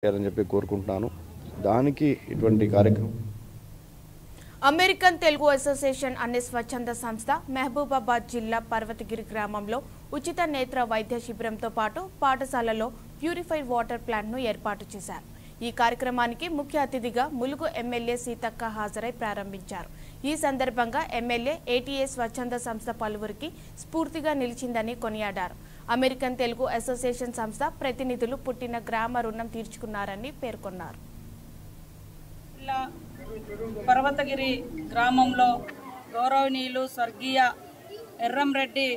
చేయాలని చెప్పి కోరుకుంటున్నాను దానికి ఇటువంటి కార్యక్రమం అమెరికన్ తెలుగు అసోసియేషన్ అనే స్వచ్ఛంద సంస్థ మహబూబాబాద్ జిల్లా పర్వతగిరి గ్రామంలో ఉచిత నేత్ర వైద్య శిబిరంతో పాటు పాఠశాలలో ప్యూరిఫైడ్ వాటర్ ప్లాంట్ను ఏర్పాటు చేశారు ఈ కార్యక్రమానికి ముఖ్య అతిథిగా ములుగు ఎమ్మెల్యే సీతక్క హాజరై ప్రారంభించారు ఈ సందర్భంగా ఎమ్మెల్యే ఏటీఏ స్వచ్ఛంద సంస్థ పలువురికి స్ఫూర్తిగా నిలిచిందని కొనియాడారు అమెరికన్ తెలుగు అసోసియేషన్ సంస్థ ప్రతినిధులు పుట్టిన గ్రామ రుణం తీర్చుకున్నారని పేర్కొన్నారు జిల్లా పర్వతగిరి గ్రామంలో గౌరవనీయులు స్వర్గీయ ఎర్రంరెడ్డి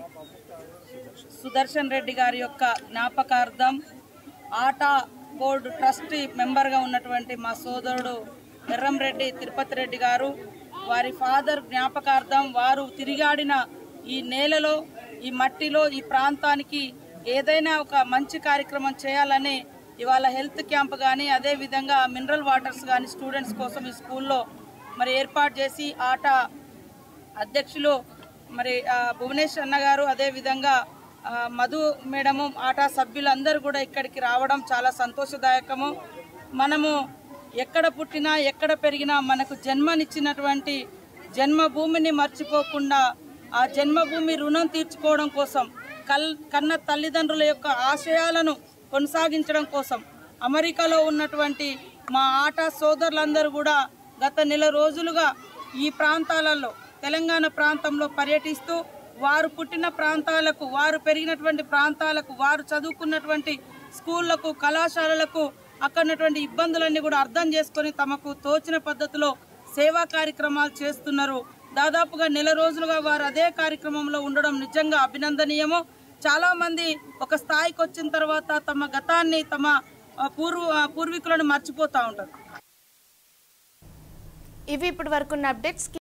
సుదర్శన్ రెడ్డి గారి యొక్క జ్ఞాపకార్థం ఆటా బోర్డు ట్రస్టీ మెంబర్గా ఉన్నటువంటి మా సోదరుడు ఎర్రంరెడ్డి తిరుపతి రెడ్డి గారు వారి ఫాదర్ జ్ఞాపకార్థం వారు తిరిగాడిన ఈ నేలలో ఈ మట్టిలో ఈ ప్రాంతానికి ఏదైనా ఒక మంచి కార్యక్రమం చేయాలని ఇవాళ హెల్త్ క్యాంప్ కానీ అదేవిధంగా మినరల్ వాటర్స్ కానీ స్టూడెంట్స్ కోసం ఈ స్కూల్లో మరి ఏర్పాటు చేసి ఆట అధ్యక్షులు మరి ఆ, భువనేష్ అన్న గారు అదేవిధంగా ఆ, మధు మేడము ఆటా సభ్యులందరూ కూడా ఇక్కడికి రావడం చాలా సంతోషదాయకము మనము ఎక్కడ పుట్టినా ఎక్కడ పెరిగినా మనకు జన్మనిచ్చినటువంటి జన్మభూమిని మర్చిపోకుండా ఆ జన్మభూమి రుణం తీర్చుకోవడం కోసం కల్ కన్న తల్లిదండ్రుల యొక్క ఆశయాలను కొనసాగించడం కోసం అమెరికాలో ఉన్నటువంటి మా ఆట సోదరులందరూ కూడా గత నెల రోజులుగా ఈ ప్రాంతాలలో తెలంగాణ ప్రాంతంలో పర్యటిస్తూ వారు పుట్టిన ప్రాంతాలకు వారు పెరిగినటువంటి ప్రాంతాలకు వారు చదువుకున్నటువంటి స్కూళ్లకు కళాశాలలకు అక్కడ ఉన్నటువంటి ఇబ్బందులన్నీ కూడా అర్థం చేసుకొని తమకు తోచిన పద్ధతిలో సేవా కార్యక్రమాలు చేస్తున్నారు దాదాపుగా నెల రోజులుగా వారు అదే కార్యక్రమంలో ఉండడం నిజంగా అభినందనీయము చాలా మంది ఒక స్థాయికి వచ్చిన తర్వాత తమ గతాన్ని తమ ఆ, పూర్వ ఆ, పూర్వీకులను మర్చిపోతూ ఉంటారు ఇవి ఇప్పటి వరకున్న అప్డేట్స్